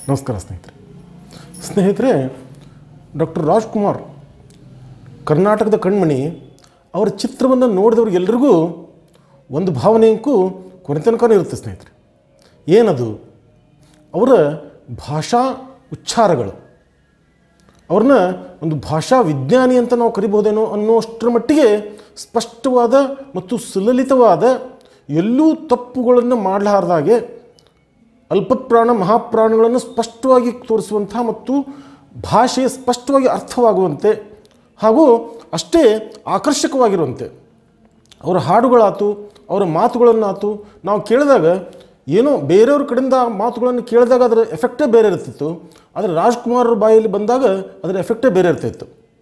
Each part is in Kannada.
ನಮಸ್ಕಾರ ಸ್ನೇಹಿತರೆ ಸ್ನೇಹಿತರೆ ಡಾಕ್ಟರ್ ರಾಜ್ಕುಮಾರ್ ಕರ್ನಾಟಕದ ಕಣ್ಮಣಿ ಅವರ ಚಿತ್ರವನ್ನು ನೋಡಿದವ್ರಿಗೆಲ್ರಿಗೂ ಒಂದು ಭಾವನೆಯಂಕೂ ಕೊನೆ ತನಕ ಇರುತ್ತೆ ಸ್ನೇಹಿತರೆ ಏನದು ಅವರ ಭಾಷಾ ಉಚ್ಚಾರಗಳು ಅವ್ರನ್ನ ಒಂದು ಭಾಷಾ ವಿಜ್ಞಾನಿ ಅಂತ ನಾವು ಕರಿಬೋದೇನೋ ಅನ್ನೋಷ್ಟರ ಮಟ್ಟಿಗೆ ಸ್ಪಷ್ಟವಾದ ಮತ್ತು ಸುಲಲಿತವಾದ ಎಲ್ಲೂ ತಪ್ಪುಗಳನ್ನು ಮಾಡಲಾರ್ದಾಗೆ ಅಲ್ಪಪ್ರಾಣ ಮಹಾಪ್ರಾಣಗಳನ್ನು ಸ್ಪಷ್ಟವಾಗಿ ತೋರಿಸುವಂಥ ಮತ್ತು ಭಾಷೆ ಸ್ಪಷ್ಟವಾಗಿ ಅರ್ಥವಾಗುವಂತೆ ಹಾಗೂ ಅಷ್ಟೇ ಆಕರ್ಷಕವಾಗಿರುವಂತೆ ಅವರ ಹಾಡುಗಳಾತು ಅವರ ಮಾತುಗಳನ್ನಾತು ನಾವು ಕೇಳಿದಾಗ ಏನೋ ಬೇರೆಯವ್ರ ಕಡೆಯಿಂದ ಆ ಮಾತುಗಳನ್ನು ಕೇಳಿದಾಗ ಅದರ ಎಫೆಕ್ಟೇ ಬೇರೆ ಇರ್ತಿತ್ತು ಆದರೆ ರಾಜ್ಕುಮಾರ್ ಬಾಯಲ್ಲಿ ಬಂದಾಗ ಅದರ ಎಫೆಕ್ಟೇ ಬೇರೆ ಇರ್ತಿತ್ತು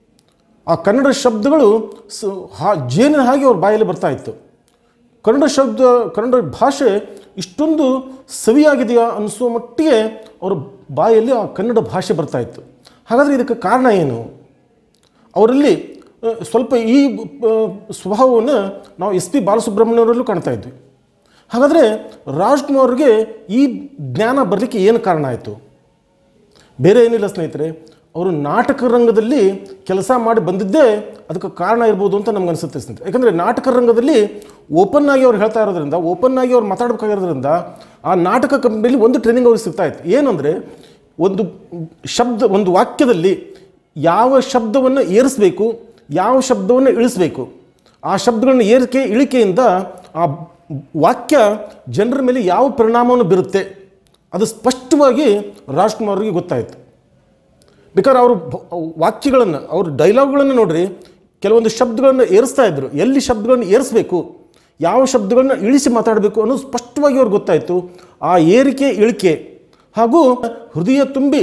ಆ ಕನ್ನಡ ಶಬ್ದಗಳು ಸ ಹಾ ಜೇನಿನ ಹಾಗೆ ಅವ್ರ ಬಾಯಲ್ಲಿ ಬರ್ತಾ ಇತ್ತು ಕನ್ನಡ ಶಬ್ದ ಕನ್ನಡ ಭಾಷೆ ಇಷ್ಟೊಂದು ಸವಿಯಾಗಿದೆಯಾ ಅನಿಸೋ ಮಟ್ಟಿಗೆ ಅವರ ಬಾಯಲ್ಲಿ ಆ ಕನ್ನಡ ಭಾಷೆ ಬರ್ತಾ ಇತ್ತು ಹಾಗಾದರೆ ಇದಕ್ಕೆ ಕಾರಣ ಏನು ಅವರಲ್ಲಿ ಆ, ಸ್ವಲ್ಪ ಈ ಆ, ಸ್ವಭಾವವನ್ನು ನಾವು ಎಸ್ ಪಿ ಬಾಲಸುಬ್ರಹ್ಮಣ್ಯವರಲ್ಲೂ ಕಾಣ್ತಾ ಇದ್ವಿ ಹಾಗಾದರೆ ರಾಜ್ಕುಮಾರ್ ಅವ್ರಿಗೆ ಈ ಜ್ಞಾನ ಬರಲಿಕ್ಕೆ ಏನು ಕಾರಣ ಆಯಿತು ಬೇರೆ ಏನಿಲ್ಲ ಸ್ನೇಹಿತರೆ ಅವರು ನಾಟಕ ರಂಗದಲ್ಲಿ ಕೆಲಸ ಮಾಡಿ ಬಂದಿದ್ದೇ ಅದಕ್ಕೆ ಕಾರಣ ಇರ್ಬೋದು ಅಂತ ನಮ್ಗೆ ಅನಿಸುತ್ತೆ ಸ್ನೇಹಿತರೆ ಯಾಕಂದರೆ ನಾಟಕ ರಂಗದಲ್ಲಿ ಓಪನ್ ಆಗಿ ಅವ್ರು ಹೇಳ್ತಾ ಇರೋದ್ರಿಂದ ಓಪನ್ ಆಗಿ ಅವ್ರು ಮಾತಾಡಬೇಕಾಗಿರೋದ್ರಿಂದ ಆ ನಾಟಕ ಕಂಪ್ನಿಯಲ್ಲಿ ಒಂದು ಟ್ರೈನಿಂಗ್ ಅವ್ರಿಗೆ ಸಿಗ್ತಾ ಇತ್ತು ಏನಂದರೆ ಒಂದು ಶಬ್ದ ಒಂದು ವಾಕ್ಯದಲ್ಲಿ ಯಾವ ಶಬ್ದವನ್ನು ಏರಿಸಬೇಕು ಯಾವ ಶಬ್ದವನ್ನು ಇಳಿಸಬೇಕು ಆ ಶಬ್ದಗಳನ್ನ ಏರಿಕೆ ಇಳಿಕೆಯಿಂದ ಆ ವಾಕ್ಯ ಜನರ ಮೇಲೆ ಯಾವ ಪರಿಣಾಮವನ್ನು ಬೀರುತ್ತೆ ಅದು ಸ್ಪಷ್ಟವಾಗಿ ರಾಜ್ಕುಮಾರ್ ಅವರಿಗೆ ಗೊತ್ತಾಯಿತು ಬೇಕಾದ್ರೆ ಅವರು ವಾಕ್ಯಗಳನ್ನು ಅವ್ರ ಡೈಲಾಗ್ಗಳನ್ನು ನೋಡ್ರಿ ಕೆಲವೊಂದು ಶಬ್ದಗಳನ್ನು ಏರಿಸ್ತಾ ಇದ್ರು ಎಲ್ಲಿ ಶಬ್ದಗಳನ್ನು ಏರಿಸಬೇಕು ಯಾವ ಶಬ್ದಗಳನ್ನ ಇಳಿಸಿ ಮಾತಾಡಬೇಕು ಅನ್ನೋದು ಸ್ಪಷ್ಟವಾಗಿ ಅವ್ರಿಗೆ ಗೊತ್ತಾಯಿತು ಆ ಏರಿಕೆ ಇಳಿಕೆ ಹಾಗೂ ಹೃದಯ ತುಂಬಿ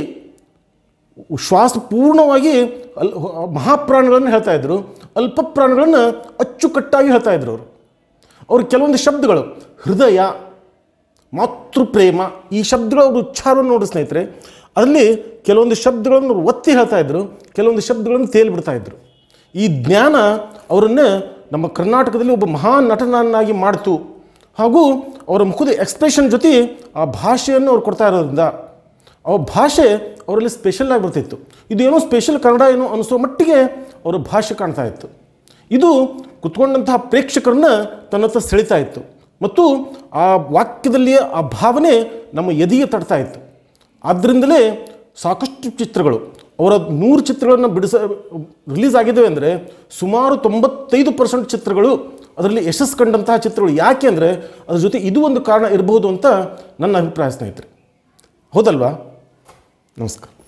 ಶ್ವಾಸ ಪೂರ್ಣವಾಗಿ ಅಲ್ ಮಹಾಪ್ರಾಣಗಳನ್ನು ಹೇಳ್ತಾ ಇದ್ರು ಅಲ್ಪ ಪ್ರಾಣಗಳನ್ನು ಅಚ್ಚುಕಟ್ಟಾಗಿ ಹೇಳ್ತಾ ಇದ್ರು ಅವರು ಅವ್ರ ಕೆಲವೊಂದು ಶಬ್ದಗಳು ಹೃದಯ ಮಾತೃಪ್ರೇಮ ಈ ಶಬ್ದಗಳ ಅವ್ರ ಉಚ್ಚಾರವನ್ನು ನೋಡಿ ಸ್ನೇಹಿತರೆ ಅದರಲ್ಲಿ ಕೆಲವೊಂದು ಶಬ್ದಗಳನ್ನು ಅವ್ರು ಒತ್ತಿ ಹೇಳ್ತಾ ಇದ್ರು ಕೆಲವೊಂದು ಶಬ್ದಗಳನ್ನು ತೇಲ್ಬಿಡ್ತಾ ಇದ್ರು ಈ ಜ್ಞಾನ ಅವರನ್ನು ನಮ್ಮ ಕರ್ನಾಟಕದಲ್ಲಿ ಒಬ್ಬ ಮಹಾನ್ ನಟನನ್ನಾಗಿ ಮಾಡ್ತು ಹಾಗೂ ಅವರ ಮುಖದ ಎಕ್ಸ್ಪ್ರೆಷನ್ ಜೊತೆ ಆ ಭಾಷೆಯನ್ನು ಅವ್ರು ಕೊಡ್ತಾ ಇರೋದ್ರಿಂದ ಅವ್ರ ಭಾಷೆ ಅವರಲ್ಲಿ ಸ್ಪೆಷಲ್ ಆಗಿ ಬರ್ತಿತ್ತು ಇದೇನೋ ಸ್ಪೆಷಲ್ ಕನ್ನಡ ಏನೋ ಅನಿಸೋ ಮಟ್ಟಿಗೆ ಅವರ ಭಾಷೆ ಕಾಣ್ತಾ ಇತ್ತು ಇದು ಕುತ್ಕೊಂಡಂತಹ ಪ್ರೇಕ್ಷಕರನ್ನ ತನ್ನ ಹತ್ರ ಸೆಳಿತಾ ಇತ್ತು ಮತ್ತು ಆ ವಾಕ್ಯದಲ್ಲಿ ಆ ಭಾವನೆ ನಮ್ಮ ಎದೆಗೆ ತಡ್ತಾ ಇತ್ತು ಆದ್ದರಿಂದಲೇ ಸಾಕಷ್ಟು ಚಿತ್ರಗಳು ಅವರ ನೂರು ಚಿತ್ರಗಳನ್ನು ಬಿಡಿಸ ರಿಲೀಸ್ ಆಗಿದ್ದಾವೆ ಅಂದರೆ ಸುಮಾರು ತೊಂಬತ್ತೈದು ಪರ್ಸೆಂಟ್ ಚಿತ್ರಗಳು ಅದರಲ್ಲಿ ಯಶಸ್ಸು ಕಂಡಂತಹ ಚಿತ್ರಗಳು ಯಾಕೆ ಅಂದರೆ ಅದ್ರ ಜೊತೆ ಇದು ಒಂದು ಕಾರಣ ಇರಬಹುದು ಅಂತ ನನ್ನ ಅಭಿಪ್ರಾಯ ಸ್ನೇಹಿತರೆ ಹೌದಲ್ವಾ ನಮಸ್ಕಾರ